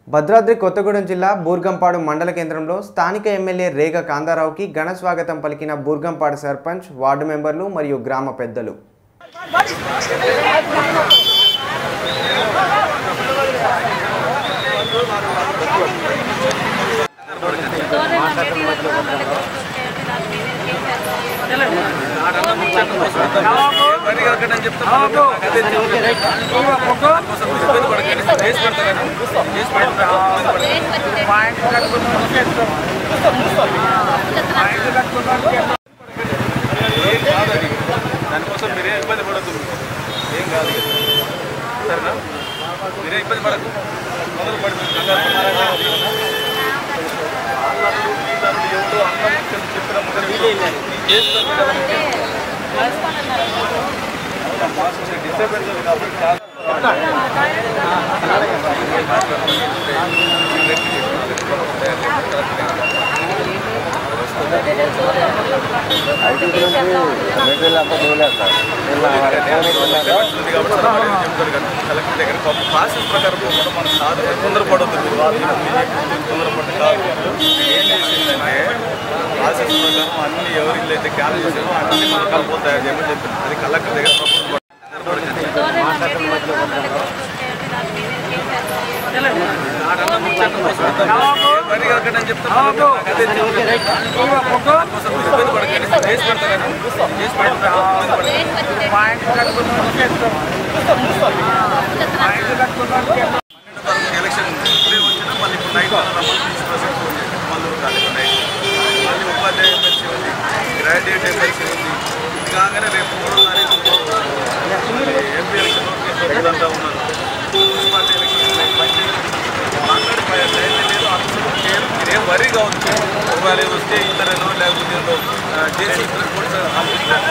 భద్రాద్రి కొత్తగూడెం జిల్లా బూర్గంపాడు మండల కేంద్రంలో స్థానిక ఎమ్మెల్యే రేగ కాందారావుకి ఘన స్వాగతం పలికిన బూర్గంపాడు సర్పంచ్ వార్డు మెంబర్లు మరియు గ్రామ పెద్దలు దానికోసం మీరే ఇబ్బంది పడద్దు ఏం కాదు ఇక. సరేనా మీరే ఇబ్బంది పడద్దు మొదలు పడుతుంది కంగారు పడకండి. అల్లర్లు, ఈలర్లు, ఎవరు అన్నం ముక్కలు చెప్పిన ముక్కలు వీళ్ళు చేస్తారు కదా. అవునా, బాస్ కొంచెం disturbance ఉంది కాబట్టి చాలా ఉంది కాబట్టి చాలా మంది చెప్తారు కదా, కలెక్టర్ దగ్గర పాపం ప్రాసెస్ ప్రకారం పోకుండా మనం కాదు తొందరపడొద్దు మీరు వాళ్ళు మీరు తొందరపడి కాదు ఏం చేసిందంటే ప్రాసెస్ ప్రకారం అన్ని ఎవరి ఇల్లు అయితే క్యాన్ చేసారో అన్ని పథకాలు పోతాయని చెప్పి చెప్పింది అది కలెక్టర్ దగ్గర ప్రపోజల్ పని కాకండి చెప్తాను అదే చెప్తాను కోసం మీరు ఇబ్బంది పడకండి చేసి పెడతాను చేసి పెడతాను ఎలక్షన్ ఇప్పుడే వచ్చినా మళ్ళీ ఇప్పుడు నైట్ రమ్మని ప్రిన్సిపల్ ఫోన్ చేసి మళ్ళీ కాలేదు నైట్ మళ్ళీ ఉపాధ్యాయ ఎమ్మెల్సీ ఉంది గ్రాడ్యుయేట్ ఎమ్మెల్సీ ఉంది ఇది కాగానే రేపు మూడో తారీఖు ఎంపీ ఎలక్షన్ నోటిఫికేషన్ ఇదంతా ఉన్నారు మున్సిపాలిటీ ఎలక్షన్ ఉన్నాయి పంచాయతీ మాట్లాడి టైం లేదు అసలు కేర్ మీరేం వరి కావచ్చు ఒకవేళ వస్తే ఇద్దరేనో లేకపోతే ఏదో, ఆ, చేసి ఇద్దరు కూడా సార్